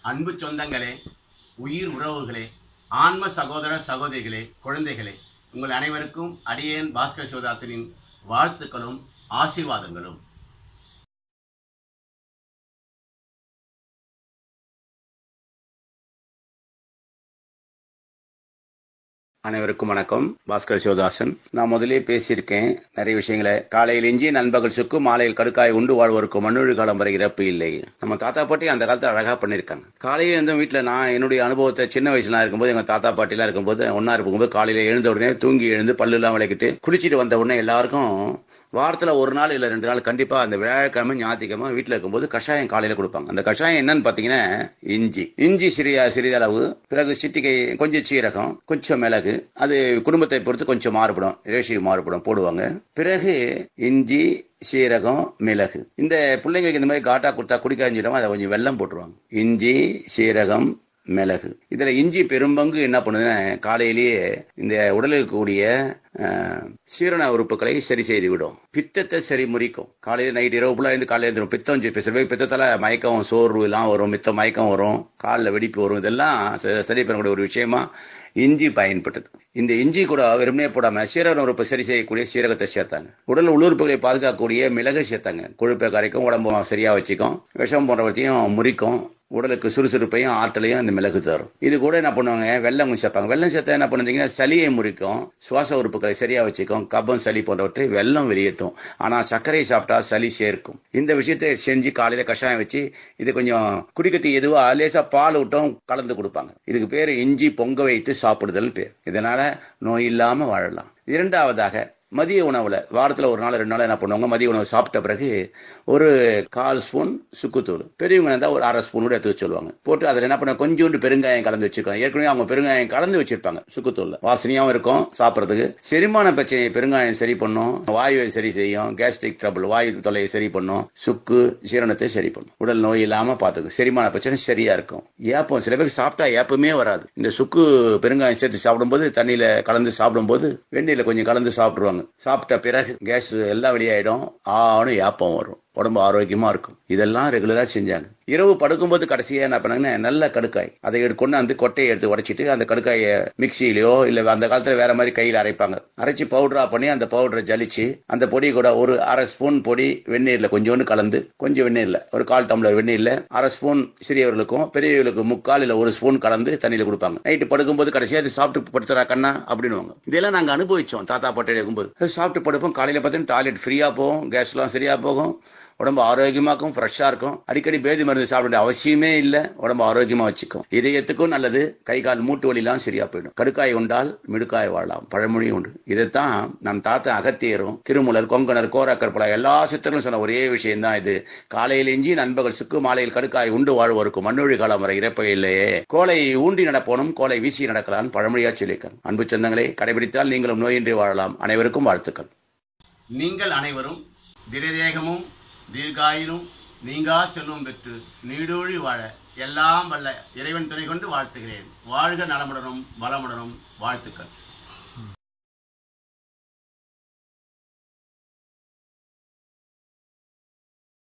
அன்பு சொந்தங்களே உயிர் உறவுகளே ஆன்ம சகோதர சகோதரிகளே குழந்தைகளே உங்கள் அனைவருக்கும் அடியேன் பாஸ்கர் சிவதாசனின் வாழ்த்துக்களும் ஆசீர்வாதங்களும் அனைவருக்கும் வணக்கம் பாஸ்கர் சிவதாசன் நான் முதலே பேசியிருக்கேன் நிறைய விஷயங்களை காலையில் இஞ்சி நண்பகல் சுக்கு மாலையில் கடுக்காய் உண்டு வாழ்வோருக்கு மண்ணொழு காலம் வரை இறப்பு இல்லை நம்ம தாத்தா பாட்டி அந்த காலத்துல அழகா பண்ணிருக்காங்க காலையில இருந்த வீட்டுல நான் என்னுடைய அனுபவத்தை சின்ன வயசுல நான் இருக்கும்போது எங்க தாத்தா பாட்டி எல்லாம் இருக்கும்போது ஒன்னா இருக்கும்போது காலையில எழுந்த உடனே தூங்கி எழுந்து பல்லு எல்லாம் விளக்கிட்டு குளிச்சிட்டு வந்த உடனே எல்லாருக்கும் வாரத்துல ஒரு நாள் இல்ல ரெண்டு நாள் கண்டிப்பா அந்த வியாழக்கிழமை ஞாயிற்றுக்கிழமை வீட்டுல இருக்கும்போது கஷாயம் காலையில கொடுப்பாங்க அந்த கஷாயம் என்னன்னு பாத்தீங்கன்னா இஞ்சி இஞ்சி சிறிய சிறிதளவு பிறகு சிட்டிகை கொஞ்சம் சீரகம் கொஞ்சம் மிளகு அது குடும்பத்தை பொறுத்து கொஞ்சம் மாறுபடும் ரேஷியோ மாறுபடும் போடுவாங்க பிறகு இஞ்சி சீரகம் மிளகு இந்த பிள்ளைங்களுக்கு இந்த மாதிரி காட்டா கொடுத்தா குடிக்காஞ்சிடும் அதை கொஞ்சம் வெல்லம் போட்டுருவாங்க இஞ்சி சீரகம் மிளகு இதுல இஞ்சி பெரும்பங்கு என்ன பண்ணுதுன்னா காலையிலேயே இந்த உடலுக்கு கூடிய அஹ், சீரண உறுப்புகளை சரி செய்து விடும் பித்தத்தை சரி முறிக்கும் காலையில நைட் இரவு ஃபுல்லா இருந்து காலையில எழுந்திரும் பித்தம் சில பேர் பித்தத்தால மயக்கம் சோர்வு எல்லாம் வரும் மித்த மயக்கம் வரும் காலில் வெடிப்பு வரும் இதெல்லாம் ச- சரி பண்ணக்கூடிய ஒரு விஷயமா இஞ்சி பயன்பட்டது இந்த இஞ்சி கூட வெறுமனே போடாம சீரக உறுப்பை சரி செய்யக்கூடிய சீரகத்தை சேர்த்தாங்க உடல் உள்ளுறுப்புகளை பாதுகாக்கக்கூடிய மிளகை சேர்த்தாங்க கொழுப்பை கரைக்கும் உடம்பு சரியா வச்சுக்கும் விஷம் போன்றவற்றையும் முறிக்கும் உடலுக்கு சுறுசுறுப்பையும் ஆற்றலையும் இந்த மிளகு தரும் இது கூட என்ன பண்ணுவாங்க வெள்ளம் கொஞ்சம் சேர்ப்பாங்க வெள்ளம் சேர்த்தா என்ன பண்ணுறீங்கன்னா சளியை முறிக்கும் சுவாச உறுப்புகளை சரியா வச்சுக்கும் கபம் சளி போன்றவற்றை வெள்ளம் வெளியேற்றும் ஆனா சர்க்கரை சாப்பிட்டா சளி சேர்க்கும் இந்த விஷயத்தை செஞ்சு காலையில கஷாயம் வச்சு இது கொஞ்சம் குடிக்கிறதுக்கு எதுவா லேசா பால் விட்டும் கலந்து கொடுப்பாங்க இதுக்கு பேர் இஞ்சி பொங்க வைத்து சாப்பிடுதல் பேர் இதனால நோய் இல்லாம வாழலாம் இரண்டாவதாக மதிய உணவுல வாரத்துல ஒரு நாள் ரெண்டு நாள் என்ன பண்ணுவாங்க மதிய உணவு சாப்பிட்ட பிறகு ஒரு கால் ஸ்பூன் சுக்குத்தூள் பெரியவங்க இருந்தா ஒரு அரை ஸ்பூன் கூட எடுத்து வச்சு சொல்லுவாங்க போட்டு அதில் என்ன பண்ண கொஞ்சோண்டு பெருங்காயம் கலந்து வச்சிருக்காங்க ஏற்கனவே அவங்க பெருங்காயம் கலந்து வச்சிருப்பாங்க சுக்குத்தூள்ல வாசனையாவும் இருக்கும் சாப்பிட்றதுக்கு செரிமான பிரச்சனையை பெருங்காயம் சரி பண்ணும் வாயுவை சரி செய்யும் கேஸ்ட்ரிக் ட்ரபிள் வாயு தொல்லையை சரி பண்ணும் சுக்கு சீரணத்தை சரி பண்ணும் உடல் நோய் இல்லாம பாத்துக்கும் செரிமான பிரச்சனை சரியா இருக்கும் ஏப்பம் சில பேருக்கு சாப்பிட்டா ஏப்பமே வராது இந்த சுக்கு பெருங்காயம் சேர்த்து சாப்பிடும்போது தண்ணியில கலந்து சாப்பிடும்போது வெந்நீர்ல கொஞ்சம் கலந்து சாப்பிடுவாங்க சாப்பிட்ட பிறகு கேஸ் எல்லாம் வெளியாயிடும் ஆணும் ஏப்பம் வரும் உடம்பு ஆரோக்கியமா இருக்கும் இதெல்லாம் ரெகுலரா செஞ்சாங்க இரவு படுக்கும்போது கடைசியா என்ன பண்ணாங்கன்னா நல்ல கடுக்காய் அதை எடுத்து கொண்டு வந்து கொட்டையை எடுத்து உடைச்சிட்டு அந்த கடுக்காயை மிக்சியிலயோ இல்ல அந்த காலத்துல வேற மாதிரி கையில அரைப்பாங்க அரைச்சு பவுடரா பண்ணி அந்த பவுடரை ஜலிச்சு அந்த பொடி கூட ஒரு அரை ஸ்பூன் பொடி வெந்நீர்ல கொஞ்சோண்டு கலந்து கொஞ்சம் வெந்நீர்ல ஒரு கால் டம்ளர் வெந்நீர்ல அரை ஸ்பூன் சிறியவர்களுக்கும் பெரியவர்களுக்கும் முக்கால் இல்ல ஒரு ஸ்பூன் கலந்து தண்ணியில கொடுப்பாங்க நைட்டு படுக்கும்போது கடைசியா அது சாப்பிட்டு படுத்துறா கண்ணா அப்படின்னுவாங்க இதெல்லாம் நாங்க அனுபவிச்சோம் தாத்தா பாட்டி இருக்கும்போது அது சாப்பிட்டு படுப்போம் காலையில பார்த்தீங்கன்னா டாய்லெட் ஃப்ரீயா போகும் கேஸ் எல்லாம் சரியா போகும் உடம்பு ஆரோக்கியமாக்கும் ஃப்ரெஷ்ஷா இருக்கும் அடிக்கடி பேதி மருந்து சாப்பிட வேண்டிய அவசியமே இல்ல உடம்பு ஆரோக்கியமா வச்சுக்கும் இதயத்துக்கும் நல்லது கை கால் மூட்டு வலிலாம் சரியா போயிடும் கடுக்காய் உண்டால் மிடுக்காய் வாழலாம் பழமொழி உண்டு இதைத்தான் நம் தாத்தா அகத்தியரும் திருமூலர் கொங்கணர் கோரக்கற்பலா எல்லா சித்தர்களும் சொன்ன ஒரே விஷயம் தான் இது காலையில் இஞ்சி நண்பகல் சுக்கு மாலையில் கடுக்காய் உண்டு வாழ்வோருக்கு மண்ணொழி காலம் வரை இறப்ப இல்லையே கோலை ஊண்டி நடப்போனும் கோலை வீசி நடக்கலாம் பழமொழியா சொல்லியிருக்காங்க அன்பு சொந்தங்களை கடைபிடித்தால் நீங்களும் நோயின்றி வாழலாம் அனைவருக்கும் வாழ்த்துக்கள் நீங்கள் அனைவரும் திடதேகமும் தீர்காயிலும் நீங்கா செல்வம் பெற்று நீடூழி வாழ எல்லாம் வல்ல இறைவன் துணை கொண்டு வாழ்த்துகிறேன் வாழ்க நலமுடனும் வளமுடனும் வாழ்த்துக்கள்